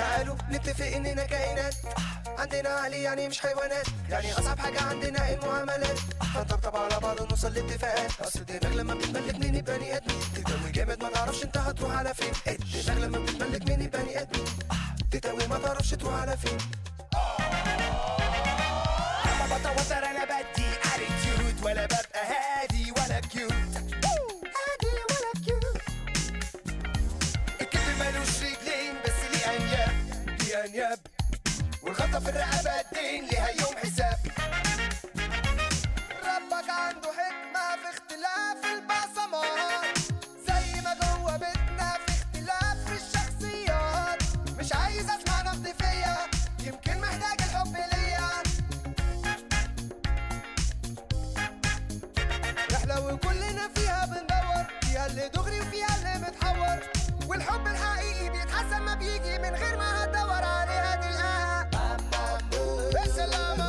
تعالوا نتفق اننا كائنات عندنا عقل يعني مش حيوانات يعني اصعب حاجة عندنا المعاملات هنطبطب على بعض ونوصل لاتفاقات اصل دماغ لما بتتملك من البني ادمين تتوي جامد ما تعرفش انت هتروح على فين الدماغ لما بتتملك من البني ادمين تتوي ما تعرفش تروح على فين لما بتوتر انا بدي اتيتيود ولا ببقى هادي ولا كيوت هادي ولا كيوت الكذب ملوش رجلين بس ليه انياب ليه انياب والخطة في الرقبة الدين ليها يوم حساب ربك عنده حكمة في اختلاف البصمات زي ما جوه بيتنا في اختلاف في الشخصيات مش عايز اسمع نقد فيا يمكن محتاج الحب ليا رحلة وكلنا فيها بندور فيها اللي دغري وفيها اللي متحور والحب الحقيقي بيتحسن ما بيجي من غير ما هتدور عليها تلقاها السلام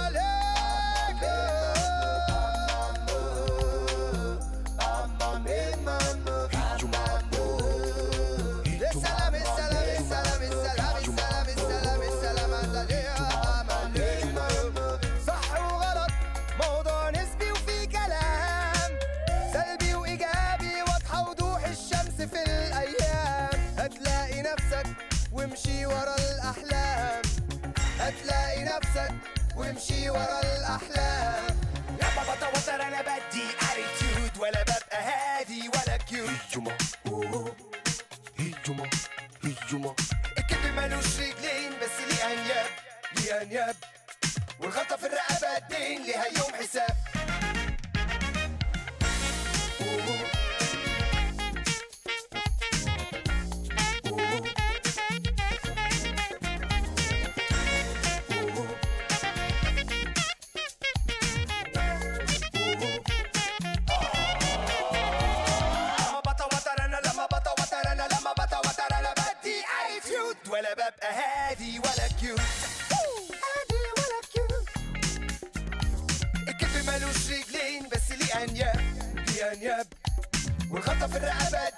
عليكم السلام السلام السلام السلام السلام السلام السلام عليكم صح وغلط موضوع نسبي وفي كلام سلبي وايجابي واضحه وضوح الشمس في الايام هتلاقي نفسك وامشي ورا الاحلام هتلاقي نفسك وامشي ورا الاحلام لما بتوتر انا بدي اتيتيود ولا ببقى هادي ولا كيوت هجمة أوه. هجمة هجمة الكذب ملوش رجلين بس ليه انياب ليه انياب والغلطة في الرقبة الدين ليها يوم حساب لما بتوتر انا لما بتوتر انا لما بتوتر انا بدي اتيتيود ولا ببقى هادي ولا كيوت هادي ولا كيوت الكذب ملوش رجلين بس ليه انياب ليه انياب والخطة في الرقبة